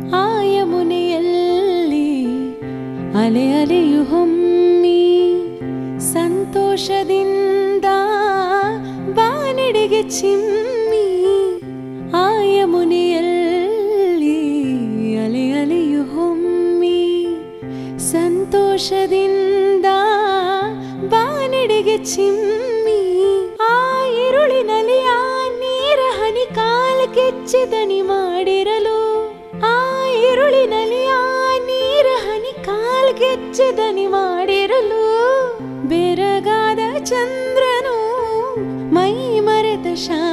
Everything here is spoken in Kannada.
ಆ ಯಮುನೆಯಲ್ಲಿ ಅಲೆ ಅಲೆಯು ಹೊಮ್ಮಿ ಸಂತೋಷದಿಂದ ಬಾನೆಡೆಗೆ ಚಿಮ್ಮಿ ಆ ಯಮುನೆಯಲ್ಲಿ ಅಲೆ ಅಲೆಯು ಹೊಮ್ಮಿ ಸಂತೋಷದಿಂದ ಬಾನೆಡೆಗೆ ಚಿಮ್ಮಿ ಆ ഇരുಳಿನಲ್ಲಿ ಆ ನೀರ ಹನಿ ಕಾಲು ಕೆಚ್ಚಿದನಿ ಮಾಡಿರಲು ಆ ഇരുಳಿನಲ್ಲಿ ಆ ನೀರ ಹನಿ ಕಾಲು ಕೆಚ್ಚಿದನಿ ಮಾಡಿರಲು ಬೆರಗಾದ ಚಂದ್ರನು ಮೈ ಮರೆತ ಶಾ